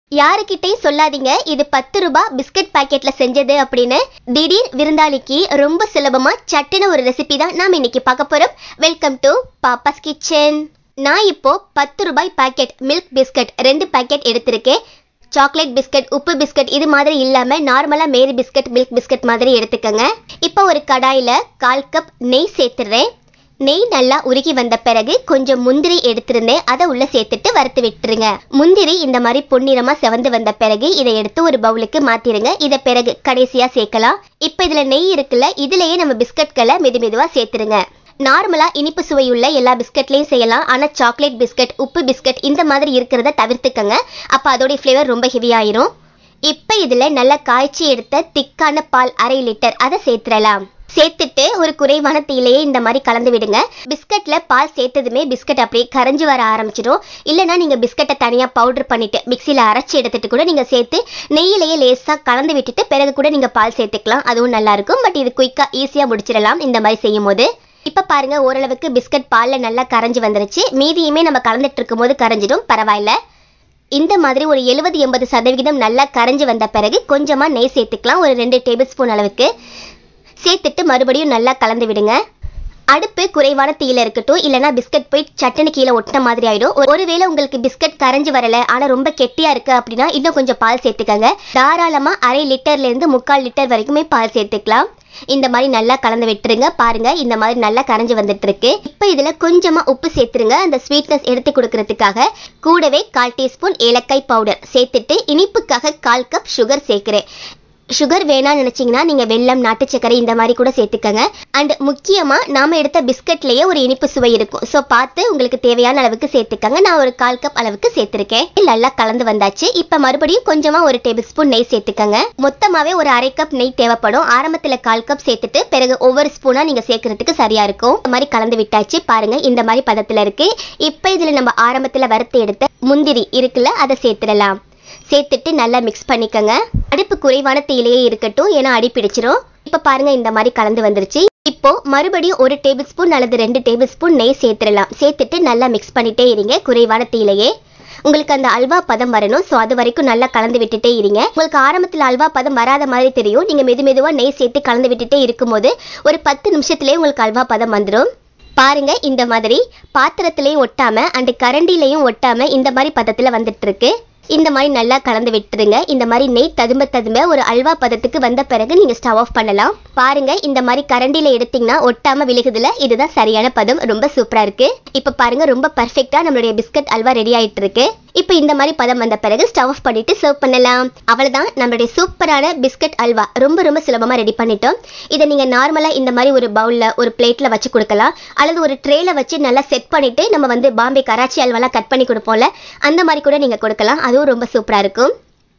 யாருக்கிட்டையும் சொல்லாதீங்க இது பத்து ரூபாய் பிஸ்கட் பாக்கெட்ல செஞ்சது அப்படின்னு திடீர் விருந்தாளிக்கு ரொம்ப சுலபமா சட்டுன ஒரு ரெசிபி தான் நாம் இன்னைக்கு பார்க்க போறோம் வெல்கம் டு பாப்பாஸ் கிச்சன் நான் இப்போ பத்து ரூபாய் பாக்கெட் மில்க் பிஸ்கட் ரெண்டு பாக்கெட் எடுத்திருக்கேன் சாக்லேட் பிஸ்கட் உப்பு பிஸ்கட் இது மாதிரி இல்லாம நார்மலா மேரி பிஸ்கட் மில்க் பிஸ்கட் மாதிரி எடுத்துக்கோங்க இப்போ ஒரு கடாயில கால் கப் நெய் சேர்த்துடுறேன் நெய் நல்லா உருகி வந்த பிறகு கொஞ்சம் முந்திரி எடுத்திருந்தேன் அதை உள்ள சேர்த்துட்டு வறுத்து விட்டுருங்க முந்திரி இந்த மாதிரி பொன்னிறமா செவந்து வந்த பிறகு இதை எடுத்து ஒரு பவுலுக்கு மாத்திருங்க இதை பிறகு கடைசியா சேர்க்கலாம் இப்போ இதுல நெய் இருக்குல்ல இதுலயே நம்ம பிஸ்கட்களை மெது மெதுவா சேர்த்துருங்க நார்மலா இனிப்பு சுவையுள்ள எல்லா பிஸ்கட்லையும் செய்யலாம் ஆனா சாக்லேட் பிஸ்கட் உப்பு பிஸ்கட் இந்த மாதிரி இருக்கிறத தவிர்த்துக்கங்க அப்ப அதோடைய ஃப்ளேவர் ரொம்ப ஹெவியாயிரும் இப்போ இதுல நல்லா காய்ச்சி எடுத்த திக்கான பால் அரை லிட்டர் அதை சேர்த்துடலாம் சேர்த்துட்டு ஒரு குறைவான தீலையே இந்த மாதிரி கலந்து விடுங்க பிஸ்கட்ல பால் சேர்த்ததுமே பிஸ்கட் அப்படியே கரைஞ்சு வர ஆரம்பிச்சிடும் இல்லைன்னா நீங்க பிஸ்கட்டை தனியா பவுடர் பண்ணிட்டு மிக்சியில அரைச்சி எடுத்துட்டு கூட நீங்க சேர்த்து நெய்யிலேயே லேசா கலந்து விட்டுட்டு பிறகு கூட நீங்க பால் சேர்த்துக்கலாம் அதுவும் நல்லா இருக்கும் பட் இது குயிக்கா ஈஸியா முடிச்சிடலாம் இந்த மாதிரி செய்யும் போது இப்போ பாருங்க ஓரளவுக்கு பிஸ்கட் பாலில் நல்லா கரைஞ்சு வந்துருச்சு மீதியுமே நம்ம கலந்துட்டு இருக்கும்போது கரைஞ்சிடும் பரவாயில்ல இந்த மாதிரி ஒரு எழுபது எண்பது சதவிகிதம் நல்லா கரைஞ்சு வந்த பிறகு கொஞ்சமாக நெய் சேர்த்துக்கலாம் ஒரு ரெண்டு டேபிள் ஸ்பூன் அளவுக்கு சேர்த்துட்டு மறுபடியும் நல்லா கலந்து விடுங்க அடுப்பு குறைவான தீயில இருக்கட்டும் இல்லைனா பிஸ்கட் போய் சட்டுன்னு கீழே ஒட்டின மாதிரி ஆயிடும் ஒரு- ஒருவேளை உங்களுக்கு பிஸ்கட் கரைஞ்சு வரல ஆனா ரொம்ப கெட்டியா இருக்கு அப்படின்னா இன்னும் கொஞ்சம் பால் சேர்த்துக்கங்க தாராளமா அரை லிட்டர்ல இருந்து முக்கால் லிட்டர் வரைக்குமே பால் சேர்த்துக்கலாம் இந்த மாதிரி நல்லா கலந்து விட்டுருங்க பாருங்க இந்த மாதிரி நல்லா கரைஞ்சு வந்துட்டு இருக்கு இப்போ இதுல கொஞ்சமா உப்பு சேர்த்துருங்க அந்த ஸ்வீட்னஸ் எடுத்து கொடுக்கறதுக்காக கூடவே கால் டீஸ்பூன் ஏலக்காய் பவுடர் சேர்த்துட்டு இனிப்புக்காக கால் கப் சுகர் சேர்க்கிறேன் சுகர் வேணாம்னு நினைச்சீங்கன்னா நீங்க வெல்லம் நாட்டு சர்க்கரை இந்த மாதிரி கூட சேர்த்துக்கங்க அண்ட் முக்கியமா நாம எடுத்த பிஸ்கட்லயே ஒரு இனிப்பு சுவை இருக்கும் ஸோ பார்த்து உங்களுக்கு தேவையான அளவுக்கு சேர்த்துக்கங்க நான் ஒரு கால் கப் அளவுக்கு சேர்த்திருக்கேன் நல்லா கலந்து வந்தாச்சு இப்ப மறுபடியும் கொஞ்சமா ஒரு டேபிள் ஸ்பூன் நெய் சேர்த்துக்கங்க மொத்தமாவே ஒரு அரை கப் நெய் தேவைப்படும் ஆரம்பத்துல கால் கப் சேர்த்துட்டு பிறகு ஒவ்வொரு ஸ்பூனா நீங்க சேர்க்கறதுக்கு சரியா இருக்கும் இந்த மாதிரி கலந்து விட்டாச்சு பாருங்க இந்த மாதிரி பதத்துல இருக்கு இப்ப இதுல நம்ம ஆரம்பத்துல வறுத்து எடுத்த முந்திரி இருக்குல்ல அதை சேர்த்துடலாம் சேர்த்துட்டு நல்லா மிக்ஸ் பண்ணிக்கோங்க அடுப்பு குறைவான தீயிலேயே இருக்கட்டும் ஏன்னா அடி பிடிச்சிரும் இப்போ பாருங்க இந்த மாதிரி கலந்து வந்துருச்சு இப்போ மறுபடியும் ஒரு டேபிள் ஸ்பூன் அல்லது ரெண்டு டேபிள் ஸ்பூன் நெய் சேர்த்துடலாம் சேர்த்துட்டு நல்லா மிக்ஸ் பண்ணிட்டே இருங்க குறைவான தீயிலேயே உங்களுக்கு அந்த அல்வா பதம் வரணும் ஸோ அது வரைக்கும் நல்லா கலந்து விட்டுட்டே இருங்க உங்களுக்கு ஆரம்பத்தில் அல்வா பதம் வராத மாதிரி தெரியும் நீங்கள் மெது மெதுவாக நெய் சேர்த்து கலந்து விட்டுட்டே இருக்கும்போது ஒரு பத்து நிமிஷத்துலேயே உங்களுக்கு அல்வா பதம் வந்துடும் பாருங்க இந்த மாதிரி பாத்திரத்திலையும் ஒட்டாம அண்ட் கரண்டிலையும் ஒட்டாம இந்த மாதிரி பதத்துல வந்துட்டு இருக்கு இந்த மாதிரி நல்லா கலந்து விட்டுருங்க இந்த மாதிரி நெய் ததும்ப ததும்ப ஒரு அல்வா பதத்துக்கு வந்த பிறகு நீங்க ஸ்டவ் ஆஃப் பண்ணலாம் பாருங்க இந்த மாதிரி கரண்டில எடுத்தீங்கன்னா ஒட்டாம விழுகுதுல இதுதான் சரியான பதம் ரொம்ப சூப்பரா இருக்கு இப்ப பாருங்க ரொம்ப பர்ஃபெக்ட்டா நம்மளுடைய பிஸ்கட் அல்வா ரெடி ஆயிட்டு இருக்கு இப்போ இந்த மாதிரி பதம் வந்த பிறகு ஸ்டவ் ஆஃப் பண்ணிட்டு சர்வ் பண்ணலாம் அவ்வளவுதான் நம்மளுடைய சூப்பரான பிஸ்கட் அல்வா ரொம்ப ரொம்ப சுலபமா ரெடி பண்ணிட்டோம் இதை நீங்க நார்மலா இந்த மாதிரி ஒரு பவுல்ல ஒரு பிளேட்ல வச்சு கொடுக்கலாம் அல்லது ஒரு ட்ரேல வச்சு நல்லா செட் பண்ணிட்டு நம்ம வந்து பாம்பே கராச்சி அல்வாலாம் கட் பண்ணி கொடுப்போம்ல அந்த மாதிரி கூட நீங்க கொடுக்கலாம் அதுவும் ரொம்ப சூப்பரா இருக்கும்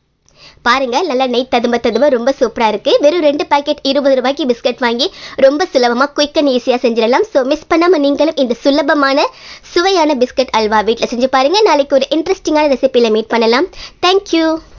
பாருங்க நல்லா நெய் ததும்ப ததும்ப ரொம்ப சூப்பரா இருக்கு வெறும் ரெண்டு பாக்கெட் இருபது ரூபாய்க்கு பிஸ்கட் வாங்கி ரொம்ப சுலபமா குயிக் அண்ட் ஈஸியா செஞ்சிடலாம் ஸோ மிஸ் பண்ணாம நீங்களும் இந்த சுலபமான சுவையான பிஸ்கட் அல்வா வீட்டில் செஞ்சு பாருங்க நாளைக்கு ஒரு இன்ட்ரெஸ்டிங்கான ரெசிபியில் மீட் பண்ணலாம் தேங்க்யூ